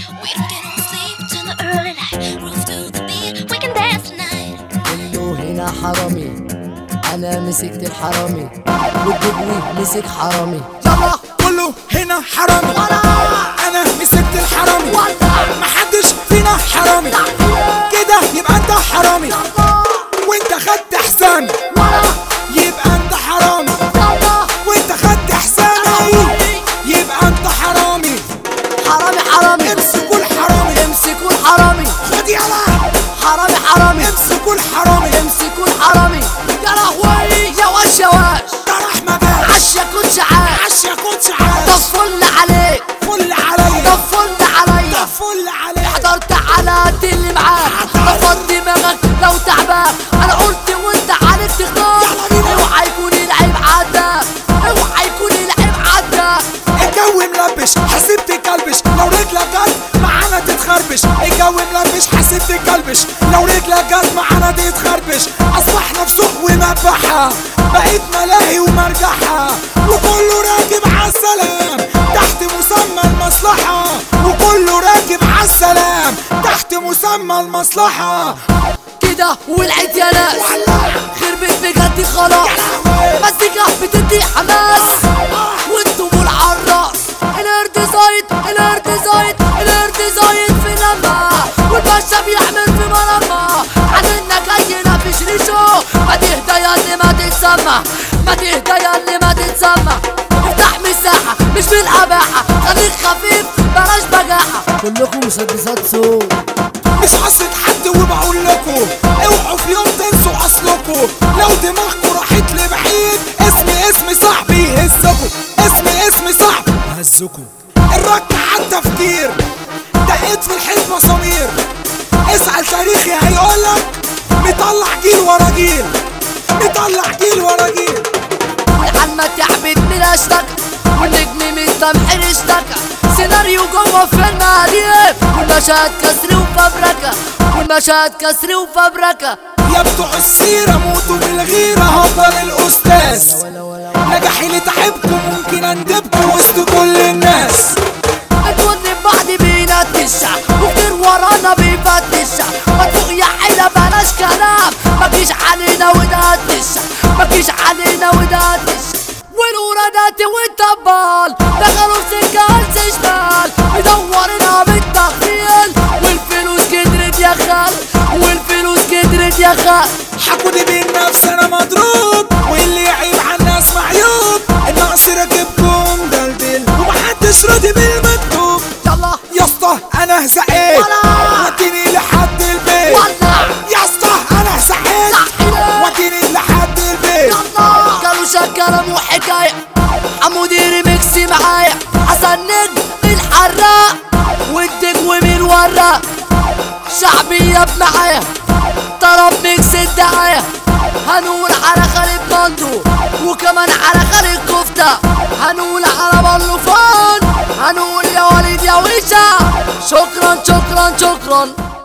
We don't get no sleep till the early light. Roof to the beat, we can dance tonight. كله هنا حرامي انا مسكت الحرامي والدبوي مسك حرامي يلا كله هنا حرامي انا مسكت الحرامي محدش فينا حرامي كده يبقى انت حرامي وانت خدت حسامي يبقى انت حرامي وانت خدت حسامي يبقى انت حرامي حرامي حرامي امسكوا الحرامي امسكوا الحرامي خد يلا حرامي حرامي امسكوا الحرامي امسكوا الحرامي يا لهوي يا واش يا واش ده راح مجال عش يا كنت عاش عش يا كوتش عاش طب فل عليك فل عليا طب فل عليا طب فل عليا حضرت على قد اللي معاك رفض دماغك لو تعبان انا قلت وانت عليك تختار يلا بينا. اوعى يكون العيب عدى اوعى يكون العيب عدى الجو ملبش حسيب تكلبش لو رجلك جت معانا تتخربش الجو ملبش حسيب تكلبش لو رجلك جت معانا تتخربش اصبحنا في سوق ومذبحة بقيت ملاهي ومرجحة وكله راكب عالسلام تحت مسمى المصلحة وكله راكب عالسلام تحت مسمى المصلحة كده ولعت يا ناس خربت بجد خلاص مزيكا بتدي حماس وانتم العراس الارض زايد الارض زايد الارض زايد في لما والباشا بيعمل في مرمى علينا جاينا في شريشو ما تهدى يا اللي ما تتسمى ما تهدى يا اللي ما تتسمى افتح مساحة مش بالقباحة خليك خفيف بلاش بجاحة كلكم مسدسات صوت مش قصة حد وبقول لكم اوعوا في يوم تنسوا اصلكم لو دماغكم راحت لبعيد اسم اسم صاحبي يهزكم اسم اسم صاحبي هزكم الرك على التفكير دقيت في الحيط مسامير اسأل تاريخي هيقولك مطلع جيل ورا جيل مطلع جيل ورا جيل والعلمة تعبت من اشتكى والنجم من تمحير اشتكى سيناريو جوه فيلم قديم والمشهد كسر وفبركة والمشهد كسر وفبركة يا بتوع السيرة موتوا بالغيرة هفضل الأستاذ نجاحي اللي تعبكم ممكن أندبكم وسط كل الناس نكون بعض بينتشع وكتير ورانا بيفتشع مدفوق يا عيلة بلاش كلام مفيش علينا وداتش مفيش علينا وداتش والورادات والطبال دخلوا في سكة هلس شمال مدورنا بالتخفيل والفلوس كترت يا خال والفلوس كترت يا خال حكودي بالنفس أنا مضروب واللي يعيب على الناس معيوب النقص راكبكم دلدل ومحدش راضي بالمكتوب يلا يا اسطى أنا زعيت ولا. وديني لحد البيت ولع يا اسطى أنا زعيت زعيت. وديني لحد البيت قالوا شكرا وحكاية حمودي ريميكسي معايا حسن نجم الحراق والدق ومن ورا شعبية معايا طرب ميكس الدعاية هنقول على خالد مندو وكمان على خالد كفتة هنقول على بلوفان هنقول يا وليد يا ويشا شكرا شكرا شكرا